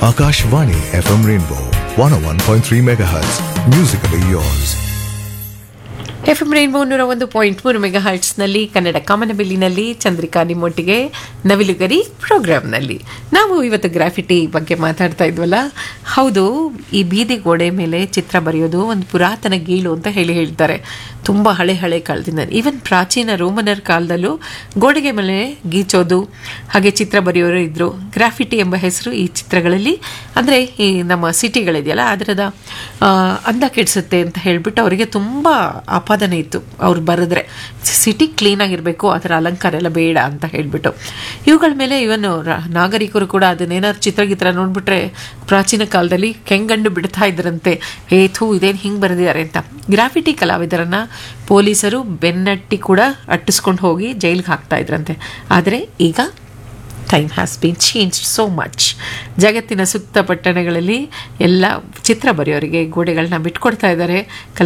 Akashvani FM Rainbow 101.3 MHz. Musically yours. F M rainbow ನೂರ ಒಂದು point ಮೂರು mega ಹರ್ಟ್ಸ್ನಲ್ಲಿ ಕನ್ನಡ ಕಾಮನಬಿಲ್ಲಿನಲ್ಲಿ ಚಂದ್ರಿಕಾ ನಿಮ್ಮೊಟ್ಟಿಗೆ ನವಿಲುಗರಿ ಪ್ರೋಗ್ರಾಮ್ನಲ್ಲಿ ನಾವು ಇವತ್ತು ಗ್ರಾಫಿಟಿ ಬಗ್ಗೆ ಮಾತಾಡ್ತಾ ಇದ್ವಲ್ಲ ಹೌದು ಈ ಬೀದಿ ಗೋಡೆ ಮೇಲೆ ಚಿತ್ರ ಬರೆಯೋದು ಒಂದು ಪುರಾತನ ಗೀಳು ಅಂತ ಹೇಳಿ ಹೇಳ್ತಾರೆ ತುಂಬ ಹಳೆ ಹಳೆ ಕಾಲದಿಂದ ಈವನ್ ಪ್ರಾಚೀನ ರೋಮನರ್ ಕಾಲದಲ್ಲೂ ಗೋಡೆಗೆ ಮೇಲೆ ಗೀಚೋದು ಹಾಗೆ ಚಿತ್ರ ಬರೆಯೋರು ಇದ್ದರು ಗ್ರಾಫಿಟಿ ಎಂಬ ಹೆಸರು ಈ ಚಿತ್ರಗಳಲ್ಲಿ ಅಂದರೆ ಈ ನಮ್ಮ ಸಿಟಿಗಳಿದೆಯಲ್ಲ ಅದರದ ಆ, ಅಂದ ಕೆಡಿಸುತ್ತೆ ಅಂತ ಹೇಳಿಬಿಟ್ಟು ಅವರಿಗೆ ತುಂಬ ಆಪಾದನೆ ಇತ್ತು ಅವ್ರು ಬರೆದ್ರೆ ಸಿಟಿ ಕ್ಲೀನಾಗಿರಬೇಕು ಅದರ ಅಲಂಕಾರ ಎಲ್ಲ ಬೇಡ ಅಂತ ಹೇಳಿಬಿಟ್ಟು ಇವುಗಳ ಮೇಲೆ ಇವನು ರ- ನಾಗರಿಕರು ಕೂಡ ಅದನ್ನೇನಾದ್ರು ಚಿತ್ರಗಿತ್ರ ನೋಡ್ಬಿಟ್ರೆ ಪ್ರಾಚೀನ ಕಾಲದಲ್ಲಿ ಕೆಂಗಂಡು ಬಿಡ್ತಾ ಇದ್ರಂತೆ ಏ ಥೂ ಇದೇನು ಹಿಂಗೆ ಬರೆದಿದ್ದಾರೆ ಅಂತ ಗ್ರಾಫಿಟಿ ಕಲಾವಿದರನ್ನ ಪೊಲೀಸರು ಬೆನ್ನಟ್ಟಿ ಕೂಡ ಅಟ್ಟಿಸ್ಕೊಂಡು ಹೋಗಿ ಜೈಲಿಗೆ ಹಾಕ್ತಾ ಇದ್ರಂತೆ ಆದರೆ ಈಗ time has been change so much ಜಗತ್ತಿನ ಸುತ್ತ ಪಟ್ಟಣಗಳಲ್ಲಿ ಎಲ್ಲ ಚಿತ್ರ ಬರೆಯೋರಿಗೆ ಗೋಡೆಗಳನ್ನ ಬಿಟ್ಕೊಡ್ತಾ ಇದ್ದಾರೆ